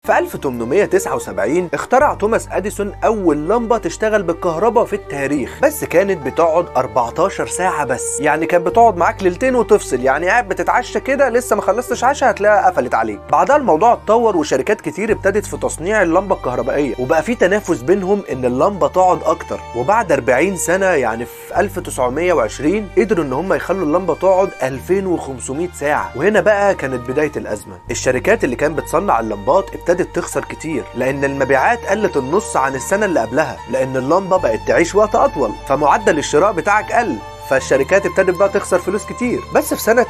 في 1879 اخترع توماس اديسون اول لمبه تشتغل بالكهرباء في التاريخ بس كانت بتقعد 14 ساعه بس يعني كانت بتقعد معاك ليلتين وتفصل يعني قاعد بتتعشى كده لسه ما خلصتش عشاء هتلاقيها قفلت عليك بعدها الموضوع اتطور وشركات كتير ابتدت في تصنيع اللمبه الكهربائيه وبقى في تنافس بينهم ان اللمبه تقعد اكتر وبعد 40 سنه يعني في 1920 قدروا ان هم يخلوا اللمبه تقعد 2500 ساعه وهنا بقى كانت بدايه الازمه الشركات اللي كانت بتصنع اللمبات ابتدت تخسر كتير لان المبيعات قلت النص عن السنه اللي قبلها لان اللمبه بقت تعيش وقت اطول فمعدل الشراء بتاعك قل فالشركات ابتدت بقى تخسر فلوس كتير بس في سنة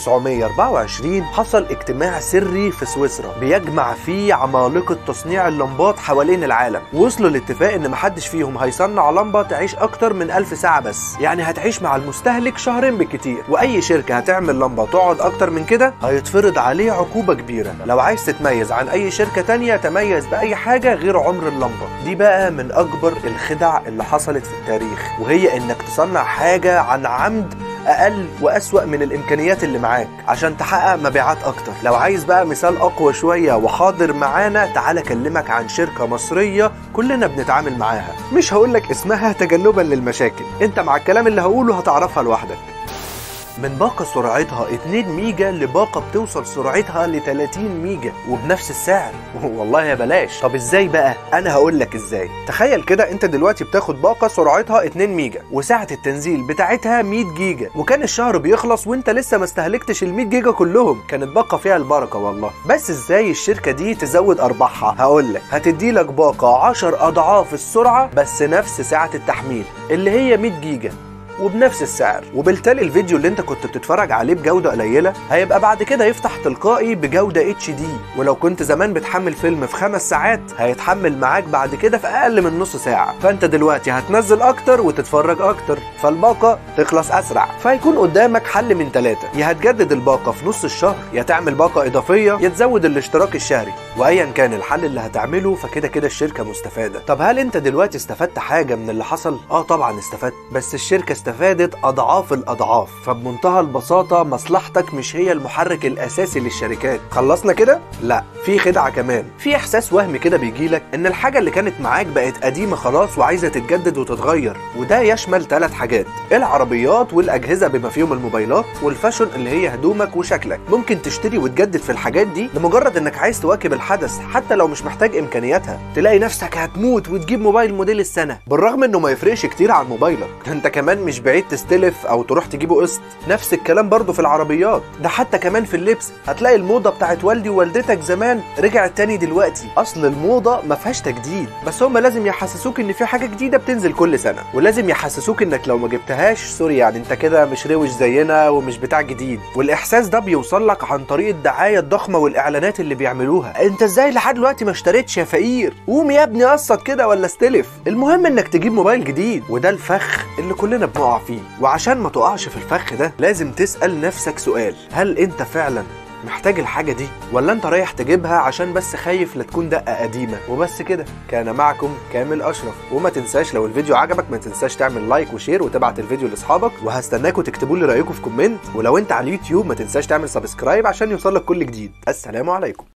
1924 حصل اجتماع سري في سويسرا بيجمع فيه عمالقة تصنيع اللمبات حوالين العالم وصلوا لاتفاق ان محدش فيهم هيصنع لمبة تعيش اكتر من 1000 ساعة بس يعني هتعيش مع المستهلك شهرين بالكتير واي شركة هتعمل لمبة تقعد اكتر من كده هيتفرض عليه عقوبة كبيرة لو عايز تتميز عن اي شركة تانية تميز باي حاجة غير عمر اللمبة دي بقى من اكبر الخدع اللي حصلت في التاريخ وهي انك تصنع حاجة عن عمد اقل واسوا من الامكانيات اللي معاك عشان تحقق مبيعات اكتر لو عايز بقى مثال اقوى شويه وحاضر معانا تعال اكلمك عن شركه مصريه كلنا بنتعامل معاها مش هقولك اسمها تجنبا للمشاكل انت مع الكلام اللي هقوله هتعرفها لوحدك من باقة سرعتها 2 ميجا لباقة بتوصل سرعتها ل 30 ميجا وبنفس السعر والله يا بلاش طب ازاي بقى انا هقول لك ازاي تخيل كده انت دلوقتي بتاخد باقة سرعتها 2 ميجا وسعة التنزيل بتاعتها 100 جيجا وكان الشهر بيخلص وانت لسه ما استهلكتش ال 100 جيجا كلهم كانت باقة فيها البركة والله بس ازاي الشركة دي تزود ارباحها هقول لك هتدي لك باقة 10 اضعاف السرعة بس نفس سعة التحميل اللي هي 100 جيجا وبنفس السعر وبالتالي الفيديو اللي انت كنت بتتفرج عليه بجوده قليله هيبقى بعد كده يفتح تلقائي بجوده اتش دي ولو كنت زمان بتحمل فيلم في خمس ساعات هيتحمل معاك بعد كده في اقل من نص ساعه فانت دلوقتي هتنزل اكتر وتتفرج اكتر فالباقه تخلص اسرع فهيكون قدامك حل من ثلاثه يا هتجدد الباقه في نص الشهر يا تعمل باقه اضافيه يا تزود الاشتراك الشهري وايا كان الحل اللي هتعمله فكده كده الشركه مستفاده طب هل انت دلوقتي استفدت حاجه من اللي حصل اه طبعا استفدت بس الشركه استفادت اضعاف الاضعاف فبمنتهى البساطه مصلحتك مش هي المحرك الاساسي للشركات خلصنا كده لا في خدعه كمان في احساس وهمي كده بيجيلك ان الحاجه اللي كانت معاك بقت قديمه خلاص وعايزه تتجدد وتتغير وده يشمل ثلاث حاجات العربيات والاجهزه بما فيهم الموبايلات والفاشن اللي هي هدومك وشكلك ممكن تشتري وتجدد في الحاجات دي لمجرد انك عايز تواكب الحدث حتى لو مش محتاج امكانياتها تلاقي نفسك هتموت وتجيب موبايل موديل السنه بالرغم انه ما يفرقش كتير عن موبايلك انت كمان مش بعيد تستلف او تروح تجيبه قسط نفس الكلام برضه في العربيات ده حتى كمان في اللبس هتلاقي الموضه بتاعت والدي ووالدتك زمان رجعت تاني دلوقتي اصل الموضه ما فيهاش تجديد بس هم لازم يحسسوك ان في حاجه جديده بتنزل كل سنه ولازم يحسسوك انك لو ما جبتهاش سوري يعني انت كده مش روش زينا ومش بتاع جديد والاحساس ده بيوصل لك عن طريق الدعايه الضخمه والاعلانات اللي بيعملوها انت ازاي لحد دلوقتي ما اشتريتش يا فقير قوم يا ابني قسط كده ولا استلف المهم انك تجيب موبايل جديد وده الفخ اللي كلنا بنقع فيه وعشان ما تقعش في الفخ ده لازم تسال نفسك سؤال هل انت فعلا محتاج الحاجة دي ولا انت رايح تجيبها عشان بس خايف لا تكون دقة قديمة وبس كده كان معكم كامل اشرف وما تنساش لو الفيديو عجبك ما تنساش تعمل لايك وشير وتبعت الفيديو لاصحابك وهستناكم تكتبوا لي رايكم في كومنت ولو انت على اليوتيوب ما تنساش تعمل سبسكرايب عشان يوصلك كل جديد السلام عليكم